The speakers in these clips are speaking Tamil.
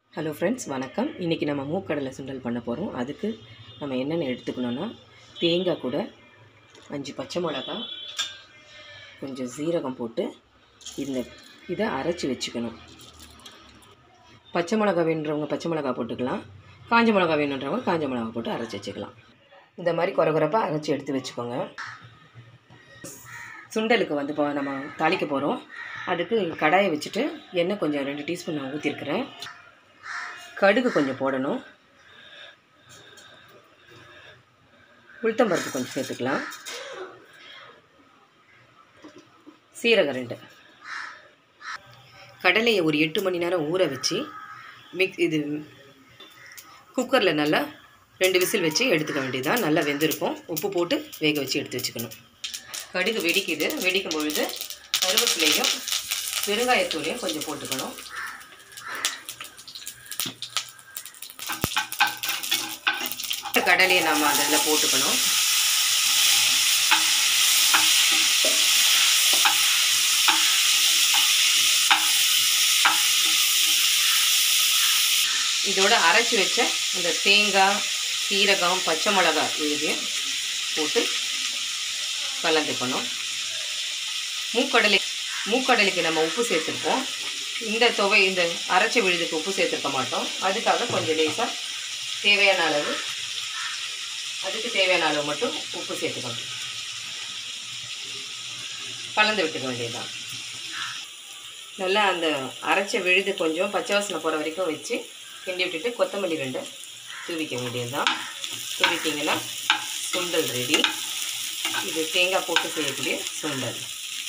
ஹலோ ஃப்ரெண்ட்ஸ் வணக்கம் இன்றைக்கி நம்ம மூக்கடலை சுண்டல் பண்ண போகிறோம் அதுக்கு நம்ம என்னென்ன எடுத்துக்கணுன்னா தேங்காய் கூட அஞ்சு பச்சை மிளகா கொஞ்சம் சீரகம் போட்டு இந்த இதை அரைச்சி வச்சுக்கணும் பச்சை மிளகா வேணுன்றவங்க பச்சை மிளகா போட்டுக்கலாம் காஞ்ச மிளகா வேணுன்றவங்க காஞ்ச மிளகா போட்டு அரைச்சி வச்சுக்கலாம் இந்த மாதிரி குறை குறைப்பாக அரைச்சி எடுத்து வச்சுக்கோங்க சுண்டலுக்கு வந்து இப்போ நம்ம தாளிக்க போகிறோம் அதுக்கு கடாயை வச்சுட்டு எண்ணெய் கொஞ்சம் ரெண்டு டீஸ்பூன் நான் ஊற்றிருக்கிறேன் கடுகு கொஞ்சம் போடணும் உளுத்தம்பருப்பு கொஞ்சம் சேர்த்துக்கலாம் சீரகம் ரெண்டு கடலையை ஒரு எட்டு மணி நேரம் ஊற வச்சு மிக் இது குக்கரில் நல்லா ரெண்டு விசில் வச்சு எடுத்துக்க வேண்டியதுதான் நல்லா வெந்திருக்கும் உப்பு போட்டு வேக வச்சு எடுத்து வச்சுக்கணும் கடுகு வெடிக்குது வெடிக்கும் பொழுது கருவேப்பிலையும் பெருங்காயத்தூளையும் கொஞ்சம் போட்டுக்கணும் கடலையை நம்ம அதில் போட்டுக்கணும் இதோட அரைச்சி வச்ச இந்த தேங்காய் சீரகம் பச்சை மிளகா இதையும் போட்டு கலந்துக்கணும் மூக்கடலை மூக்கடலைக்கு நம்ம உப்பு சேர்த்துருப்போம் இந்த துவை இந்த அரைச்ச விழுதுக்கு உப்பு சேர்த்துருக்க மாட்டோம் அதுக்காக கொஞ்சம் லேசாக தேவையான அளவு அதுக்கு தேவையான அளவு மட்டும் உப்பு சேர்த்துக்கணும் கலந்து விட்டுக்க வேண்டியதுதான் நல்லா அந்த அரைச்ச விழுது கொஞ்சம் பச்சை வாசனை போகிற வரைக்கும் வச்சு கிண்டி விட்டுட்டு கொத்தமல்லி ரெண்டு தூவிக்க வேண்டியது தான் தூவிட்டிங்கன்னா சுண்டல் ரெடி இது தேங்காய் போட்டு செய்யக்கூடிய சுண்டல்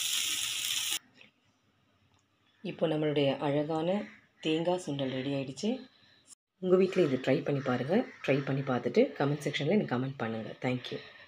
இப்போ நம்மளுடைய அழகான தேங்காய் சுண்டல் ரெடி ஆயிடுச்சு உங்கள் வீட்டில் இது ட்ரை பண்ணி பாருங்கள் ட்ரை பண்ணி பார்த்துட்டு கமெண்ட் செக்ஷனில் எனக்கு கமெண்ட் பண்ணுங்கள் தேங்க்யூ